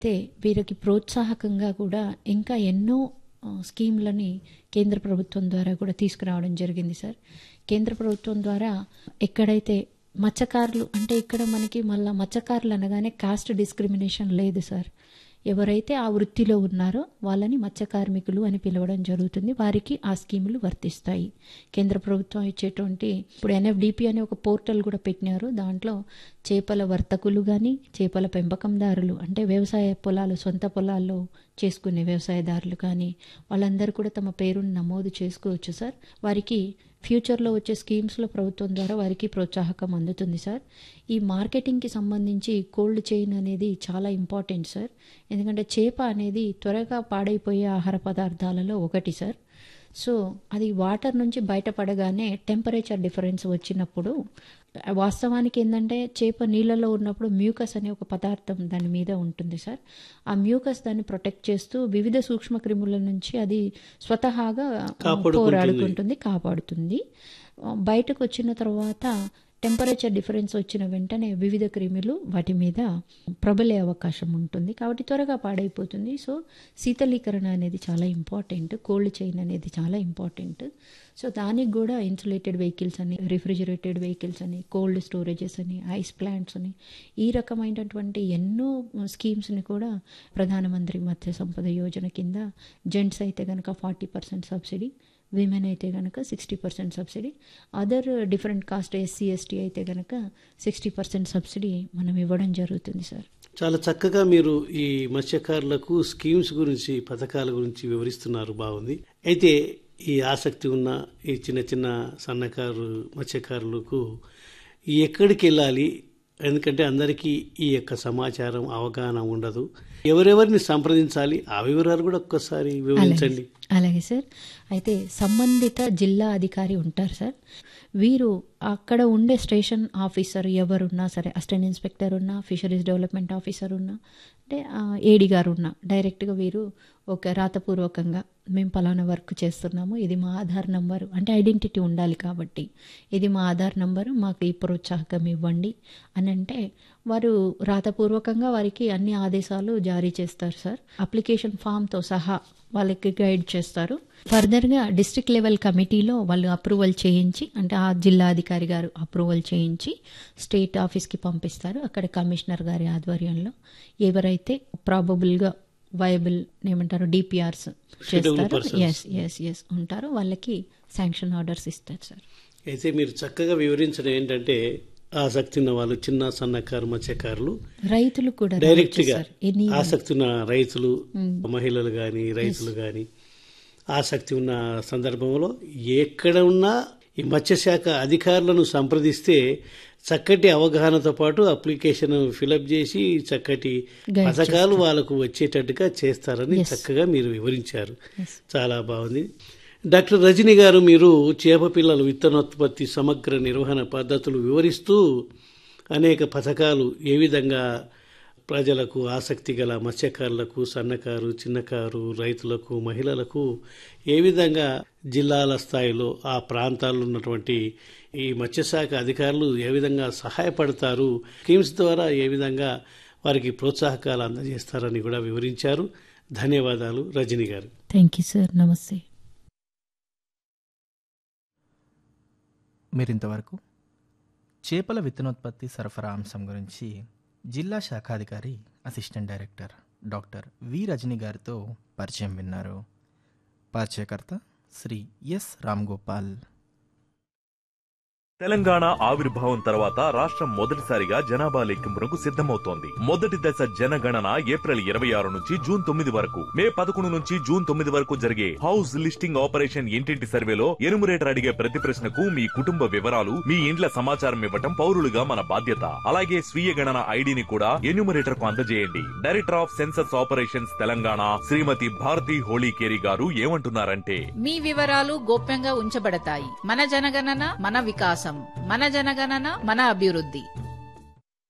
అయితే వీరికి ప్రోత్సాహకంగా కూడా ఇంకా ఎన్నో ఆ, స్కీమ్లని కేంద్ర ప్రభుత్వం ద్వారా కూడా తీసుకురావడం జరిగింది సార్ కేంద్ర ప్రభుత్వం ద్వారా ఎక్కడైతే మత్స్యకారులు అంటే ఇక్కడ మనకి మళ్ళీ మత్స్యకారులు అనగానే కాస్ట్ డిస్క్రిమినేషన్ లేదు సార్ ఎవరైతే ఆ వృత్తిలో ఉన్నారో వాళ్ళని మత్స్య కార్మికులు అని పిలవడం జరుగుతుంది వారికి ఆ స్కీములు వర్తిస్తాయి కేంద్ర ప్రభుత్వం ఇచ్చేటువంటి ఇప్పుడు ఎన్ఎఫ్డిపి అనే ఒక పోర్టల్ కూడా పెట్టినారు దాంట్లో చేపల వర్తకులు కానీ చేపల పెంపకందారులు అంటే వ్యవసాయ పొలాలు సొంత పొలాల్లో చేసుకునే వ్యవసాయదారులు కానీ వాళ్ళందరూ కూడా తమ పేరును నమోదు చేసుకోవచ్చు సార్ వారికి ఫ్యూచర్లో వచ్చే స్కీమ్స్లో ప్రభుత్వం ద్వారా వారికి ప్రోత్సాహకం అందుతుంది సార్ ఈ మార్కెటింగ్కి సంబంధించి కోల్డ్ చైన్ అనేది చాలా ఇంపార్టెంట్ సార్ ఎందుకంటే చేప అనేది త్వరగా పాడైపోయే ఆహార పదార్థాలలో ఒకటి సార్ సో అది వాటర్ నుంచి బయటపడగానే టెంపరేచర్ డిఫరెన్స్ వచ్చినప్పుడు వాస్తవానికి ఏంటంటే చేప నీళ్ళలో ఉన్నప్పుడు మ్యూకస్ అనే ఒక పదార్థం దాని మీద ఉంటుంది సార్ ఆ మ్యూకస్ దాన్ని ప్రొటెక్ట్ చేస్తూ వివిధ సూక్ష్మ క్రిముల నుంచి అది స్వతహాగా కాపాడుకుంటుంది. పోరాడుకుంటుంది కాపాడుతుంది బయటకు వచ్చిన తర్వాత టెంపరేచర్ డిఫరెన్స్ వచ్చిన వెంటనే వివిధ క్రిములు వాటి మీద ప్రబలే అవకాశం ఉంటుంది కాబట్టి త్వరగా పాడైపోతుంది సో శీతలీకరణ అనేది చాలా ఇంపార్టెంట్ కోల్డ్ చైన్ అనేది చాలా ఇంపార్టెంట్ సో దానికి కూడా ఇన్సులేటెడ్ వెహికల్స్ అని రిఫ్రిజిరేటెడ్ వెహికల్స్ అని కోల్డ్ స్టోరేజెస్ అని ఐస్ ప్లాంట్స్ అని ఈ రకమైనటువంటి ఎన్నో స్కీమ్స్ని కూడా ప్రధానమంత్రి మత్స్య సంపద యోజన కింద జెంట్స్ అయితే కనుక ఫార్టీ పర్సెంట్ సబ్సిడీ విమెన్ అయితే కనుక sixty percent subsidy other different caste SC ST అయితే కనుక సిక్స్టీ పర్సెంట్ సబ్సిడీ మనం ఇవ్వడం జరుగుతుంది సార్ చాలా చక్కగా మీరు ఈ మత్స్యకారులకు స్కీమ్స్ గురించి పథకాల గురించి వివరిస్తున్నారు బాగుంది అయితే ఈ ఆసక్తి ఉన్న ఈ చిన్న చిన్న సన్నకారు మత్స్యకారులకు ఎక్కడికి వెళ్ళాలి ఎందుకంటే అందరికీ ఈ యొక్క సమాచారం అవగాహన ఉండదు ఎవరెవరిని సంప్రదించాలి ఆ వివరాలు కూడా ఒక్కసారి వివరించండి అలాగే సార్ అయితే సంబంధిత జిల్లా అధికారి ఉంటారు సార్ వీరు అక్కడ ఉండే స్టేషన్ ఆఫీసర్ ఎవరున్నా సరే అసిస్టెంట్ ఇన్స్పెక్టర్ ఉన్నా ఫిషరీస్ డెవలప్మెంట్ ఆఫీసర్ ఉన్నా అంటే ఏడి గారు ఉన్నా డైరెక్ట్గా వీరు ఒక రాతపూర్వకంగా మేము పలానా వర్క్ చేస్తున్నాము ఇది మా ఆధార్ నంబరు అంటే ఐడెంటిటీ ఉండాలి కాబట్టి ఇది మా ఆధార్ నంబరు మాకు ఈ ప్రోత్సాహకం ఇవ్వండి అని అంటే వారు రాతపూర్వకంగా వారికి అన్ని ఆదేశాలు జారీ చేస్తారు సార్ అప్లికేషన్ ఫామ్తో సహా వాళ్ళకి గైడ్ చేస్తారు ఫర్దర్గా డిస్ట్రిక్ట్ లెవెల్ కమిటీలో వాళ్ళు అప్రూవల్ చేయించి అంటే ఆ జిల్లా అధికారి గారు అప్రూవల్ చేయించి స్టేట్ ఆఫీస్కి పంపిస్తారు అక్కడ కమిషనర్ గారి ఆధ్వర్యంలో ఎవరైతే ప్రాబబుల్గా వయబుల్ ఏమంటారు డిపిఆర్స్ చేస్తారు persons. ఎస్ ఎస్ ఎస్ ఉంటారో వాళ్ళకి శాంక్షన్ ఆర్డర్స్ ఇస్తారు సార్ అయితే మీరు చక్కగా వివరించడం ఏంటంటే ఆసక్తి ఉన్న వాళ్ళు చిన్న సన్నకారు మత్స్యకారులు రైతులు కూడా డైరెక్ట్ రావచ్చు గా సార్ ఎనీ ఆసక్తి ఉన్న రైతులు మహిళలు గాని రైతులు గాని ఆసక్తి ఉన్న సందర్భంలో ఎక్కడ ఉన్నా ఈ మత్స్యశాఖ అధికారులను సంప్రదిస్తే చక్కటి అవగాహనతో పాటు అప్లికేషన్ ఫిలప్ చేసి చక్కటి Guide పథకాలు వాళ్ళకు వచ్చేటట్టుగా చేస్తారని Yes. చక్కగా మీరు వివరించారు Yes. చాలా బాగుంది డాక్టర్ రజని గారు మీరు చేప పిల్లల విత్తనోత్పత్తి సమగ్ర నిర్వహణ పద్ధతులు వివరిస్తూ అనేక పథకాలు ఏ విధంగా ప్రజలకు ఆసక్తి గల మత్స్యకారులకు సన్నకారు చిన్నకారు రైతులకు మహిళలకు ఏ విధంగా జిల్లాల స్థాయిలో ఆ ప్రాంతాల్లో ఉన్నటువంటి ఈ మత్స్యశాఖ అధికారులు ఏ విధంగా సహాయపడతారు స్కీమ్స్ ద్వారా ఏ విధంగా వారికి ప్రోత్సాహకాలు అందజేస్తారని కూడా వివరించారు ధన్యవాదాలు రజని గారు థ్యాంక్ యూ సార్ నమస్తే మీరింతవరకు చేపల విత్తనోత్పత్తి సరఫరా అంశం గురించి జిల్లా శాఖాధికారి assistant director doctor V Rajani గారితో పరిచయం విన్నారు పరిచయకర్త శ్రీ ఎస్ రామ్ గోపాల్ తెలంగాణ ఆవిర్భావం తర్వాత రాష్ట్రం మొదటిసారిగా జనాభా లెక్కింపునకు సిద్ధమవుతోంది మొదటి దశ జనగణన ఏప్రిల్ ఇరవై ఆరు నుంచి జూన్ తొమ్మిది వరకు మే పదకొండు నుంచి జూన్ తొమ్మిది వరకు జరిగే హౌస్ లిస్టింగ్ ఆపరేషన్ ఇంటింటి సర్వేలో ఎనుమరేటర్ అడిగే ప్రతి ప్రశ్నకు మీ కుటుంబ వివరాలు మీ ఇండ్ల సమాచారం ఇవ్వటం పౌరులుగా మన బాధ్యత అలాగే స్వీయ గణన ఐడిని కూడా ఎన్యూమరేటర్ కు అందజేయండి director of census operations Telangana Shrimati Bharathi Holikeri గారు ఏమంటున్నారంటే మీ వివరాలు గోప్యంగా ఉంచబడతాయి మన జనగణన మన వికాసం మన జనగణన మన అభివృద్ధి